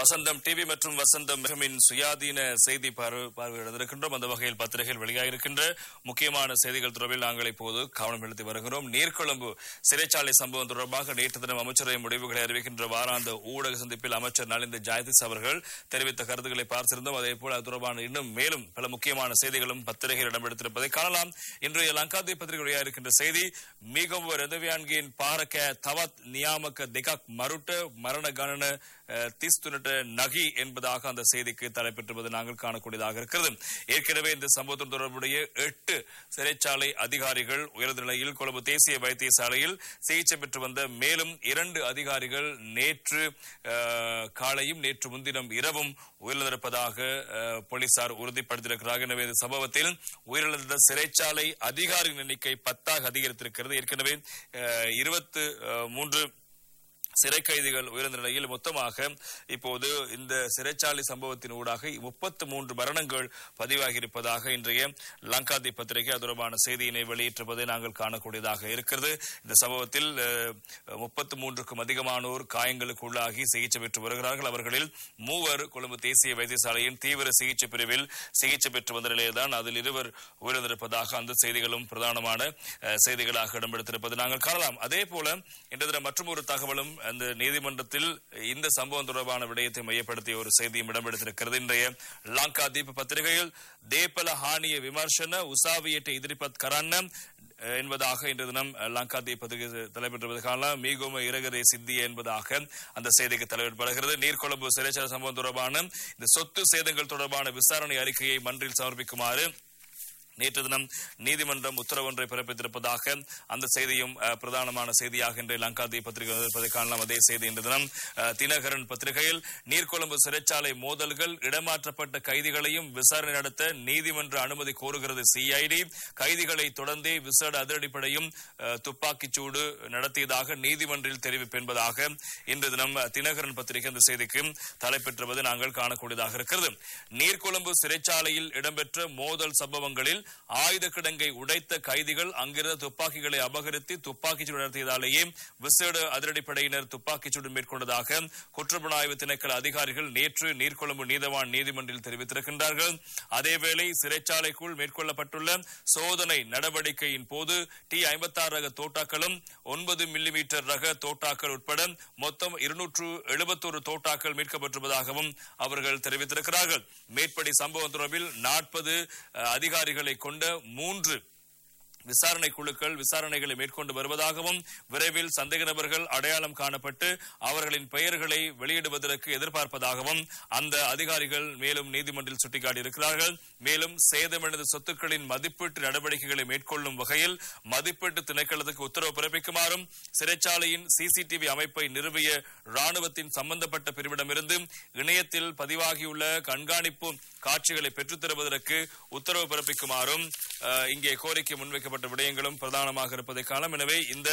வசந்தம் TV மற்றும் வசந்தம் மிகமின் சுயாதீன செய்தி பார்வை பார்வையிடந்திருக்கின்றோம் அந்த வகையில் பத்திரிகைகள் வெளியாகிருக்கின்ற முக்கியமான செய்திகள் தொடர்பில் நாங்கள் இப்போது கவனம் செலுத்தி வருகிறோம் நீர்கொழும்பு சிறைச்சாலை சம்பவம் தொடர்பாக நேற்று தினம் அமைச்சரவை முடிவுகளை அறிவிக்கின்ற வாராந்த ஊடக சந்திப்பில் அமைச்சர் நலிந்த ஜாயதிஸ் அவர்கள் தெரிவித்த கருத்துக்களை பார்த்திருந்தோம் அதே போல அது தொடர்பான இன்னும் மேலும் பல முக்கியமான செய்திகளும் பத்திரிகையில் இடம்பெடுத்திருப்பதை காணலாம் இன்றைய லங்காதி பத்திரிகை வெளியாகிருக்கின்ற செய்தி மிகவும் ரதவியான்கியின் பாரக தவத் நியாமக திகாக் மருட்ட மரண கணன அஹ், திஸ்துனட்ட நகி என்பதாக அந்த செய்திக்கு தலைப்பெற்றுவது நாங்கள் காணக்கூடியதாக இருக்கிறது ஏற்கனவே இந்த சம்பவத்துடன் தொடர்புடைய எட்டு சிறைச்சாலை அதிகாரிகள் உயர்ந்த நிலையில் கொழும்பு தேசிய வைத்தியசாலையில் சிகிச்சை பெற்று வந்த மேலும் இரண்டு அதிகாரிகள் நேற்று அஹ், காலையும் நேற்று முன்தினம் இரவும் உயிரிழந்திருப்பதாக அஹ், போலீசார் உறுதிப்படுத்தியிருக்கிறார்கள் எனவே இந்த சம்பவத்தில் உயிரிழந்த சிறைச்சாலை அதிகாரிகளின் எண்ணிக்கை பத்தாக அதிகரித்திருக்கிறது ஏற்கனவே இருபத்து மூன்று சிறை கைதிகள் உயர்ந்த நிலையில் மொத்தமாக இப்போது இந்த சிறைச்சாலை சம்பவத்தின் ஊடாக முப்பத்து மூன்று மரணங்கள் பதிவாகி இருப்பதாக இன்றைய லங்காதி பத்திரிகை அது தொடர்பான செய்தியினை வெளியிட்டிருப்பதை நாங்கள் காணக்கூடியதாக இருக்கிறது இந்த சம்பவத்தில் முப்பத்து மூன்றுக்கும் அதிகமானோர் காயங்களுக்கு உள்ளாகி சிகிச்சை பெற்று வருகிறார்கள் அவர்களில் மூவர் கொழும்பு தேசிய வைத்தியசாலையின் தீவிர சிகிச்சை பிரிவில் சிகிச்சை பெற்று வந்த நிலையில்தான் அதில் இருவர் உயிரிழந்திருப்பதாக அந்த செய்திகளும் பிரதானமான அஹ், செய்திகளாக இடம்பெடுத்திருப்பது நாங்கள் காணலாம் அதே போல இன்று தினம் மற்றும் ஒரு தகவலும் அந்த நீதிமன்றத்தில் இந்த சம்பவம் தொடர்பான விடயத்தை மையப்படுத்திய ஒரு செய்தியும் இடம்பெடுத்திருக்கிறது இன்றைய லங்கா தீப பத்திரிகையில் தேப்பல ஹானிய விமர்சன உசாவியட்டை எதிர்ப்பத் கரான அஹ், என்பதாக இன்று தினம் அஹ், லங்கா தீபத்துக்கு தலைப்பெற்றுவது காணலாம் மீகோம இரகரே சித்திய என்பதாக அந்த செய்திக்கு தலையிடப்படுகிறது நீர்கொழும்பு சிறைச்சாலை சம்பவம் தொடர்பான இந்த சொத்து சேதங்கள் தொடர்பான விசாரணை அறிக்கையை மன்றில் சமர்ப்பிக்குமாறு நேற்று தினம் நீதிமன்றம் உத்தரவு ஒன்றை பிறப்பித்திருப்பதாக அந்த செய்தியும் அஹ், பிரதானமான செய்தியாக இன்றைய லங்கா தீ பத்திரிகை இருப்பதை காணலாம் அதே செய்தி இன்று தினம் அஹ், தினகரன் பத்திரிகையில் நீர்கொழும்பு சிறைச்சாலை மோதல்கள் இடமாற்றப்பட்ட கைதிகளையும் விசாரணை நடத்த நீதிமன்ற அனுமதி கோருகிறது சிஐடி கைதிகளை தொடர்ந்தே விசேட அதிரடிப்படையும் அஹ், துப்பாக்கிச் சூடு நடத்தியதாக நீதிமன்றில் தெரிவிப்பு என்பதாக இன்று தினம் அஹ், தினகரன் பத்திரிகை அந்த செய்திக்கு தலைப்பெற்றுவது நாங்கள் காணக்கூடியதாக இருக்கிறது நீர்கொழும்பு சிறைச்சாலையில் இடம்பெற்ற மோதல் சம்பவங்களில் ஆயுத கிடங்கை உடைத்த கைதிகள் அங்கிருந்த துப்பாக்கிகளை அபகரித்து துப்பாக்கிச்சூடு நடத்தியதாலேயே விசேட அதிரடிப்படையினர் துப்பாக்கிச்சூடு மேற்கொண்டதாக குற்றப்புலனாய்வு திணைக்கள அதிகாரிகள் நேற்று நீர்கொழும்பு நீதவான் நீதிமன்றில் தெரிவித்திருக்கின்றார்கள் அதேவேளை சிறைச்சாலைக்குள் மேற்கொள்ளப்பட்டுள்ள சோதனை நடவடிக்கையின் போது டி ஐம்பத்தாறு ரக தோட்டாக்களும் ஒன்பது மில்லிமீட்டர் ரக தோட்டாக்கள் உட்பட மொத்தம் இருநூற்று எழுபத்தோரு தோட்டாக்கள் மீட்கப்பட்டிருப்பதாகவும் அவர்கள் தெரிவித்திருக்கிறார்கள் மேற்படி சம்பவம் தொடர்பில் நாற்பது அதிகாரிகளை கொண்ட மூன்று விசாரணை குழுக்கள் விசாரணைகளை மேற்கொண்டு வருவதாகவும் விரைவில் சந்தேக நபர்கள் அடையாளம் காணப்பட்டு அவர்களின் பெயர்களை வெளியிடுவதற்கு எதிர்பார்ப்பதாகவும் அந்த அதிகாரிகள் மேலும் நீதிமன்றில் சுட்டிக்காட்டியிருக்கிறார்கள் மேலும் சேதமடைந்த சொத்துக்களின் மதிப்பீட்டு நடவடிக்கைகளை மேற்கொள்ளும் வகையில் மதிப்பீட்டு திணைக்களத்துக்கு உத்தரவு பிறப்பிக்குமாறும் சிறைச்சாலையின் சிசிடிவி அமைப்பை நிறுவிய ராணுவத்தின் சம்பந்தப்பட்ட பிரிவிடமிருந்து இணையத்தில் பதிவாகியுள்ள கண்காணிப்பு காட்சிகளை பெற்றுத் தருவதற்கு உத்தரவு பிறப்பிக்குமாறும் அஹ், இங்கே கோரிக்கை முன்வைக்கப்பட்ட விடயங்களும் பிரதானமாக இருப்பதை காணலாம் எனவே இந்த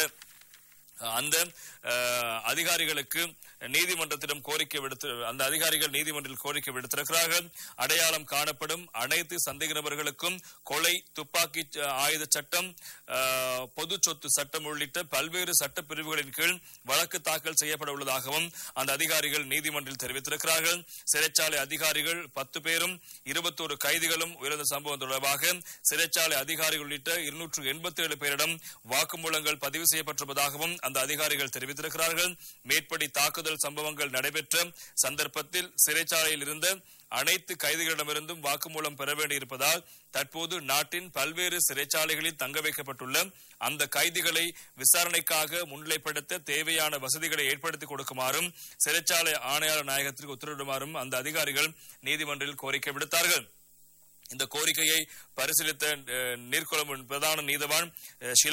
அந்த அஹ், அதிகாரிகளுக்கு நீதிமன்றத்திடம் கோரிக்கை விடுத்து அந்த அதிகாரிகள் நீதிமன்றில் கோரிக்கை விடுத்திருக்கிறார்கள் அடையாளம் காணப்படும் அனைத்து சந்தேக நபர்களுக்கும் கொலை துப்பாக்கி ச- ஆயுத சட்டம் அஹ், பொது சொத்து சட்டம் உள்ளிட்ட பல்வேறு சட்ட பிரிவுகளின் கீழ் வழக்கு தாக்கல் செய்யப்பட உள்ளதாகவும் அந்த அதிகாரிகள் நீதிமன்றில் தெரிவித்திருக்கிறார்கள் சிறைச்சாலை அதிகாரிகள் பத்து பேரும் இருபத்தோரு கைதிகளும் உயர்ந்த சம்பவம் தொடர்பாக சிறைச்சாலை அதிகாரிகள் உள்ளிட்ட இருநூற்று எண்பத்தி ஏழு பேரிடம் வாக்குமூலங்கள் பதிவு செய்யப்பட்டிருப்பதாகவும் அந்த அதிகாரிகள் தெரிவித்திருக்கிறார்கள் மேற்படி தாக்குதல் சம்பவங்கள் நடைபெற்ற சந்தர்ப்பத்தில் சிறைச்சாலையில் இருந்த அனைத்து கைதிகளிடமிருந்தும் வாக்குமூலம் பெற வேண்டியிருப்பதால் தற்போது நாட்டின் பல்வேறு சிறைச்சாலைகளில் தங்க வைக்கப்பட்டுள்ள அந்த கைதிகளை விசாரணைக்காக முன்னிலைப்படுத்த தேவையான வசதிகளை ஏற்படுத்தி கொடுக்குமாறும் சிறைச்சாலை ஆணையாளர் நாயகத்திற்கு உத்தரவிடுமாறும் அந்த அதிகாரிகள் நீதிமன்றில் கோரிக்கை விடுத்தார்கள் இந்த கோரிக்கையை பரிசீலித்த அஹ், நீர்கொழும்பு பிரதான நீதவான் அஹ், ஷிலா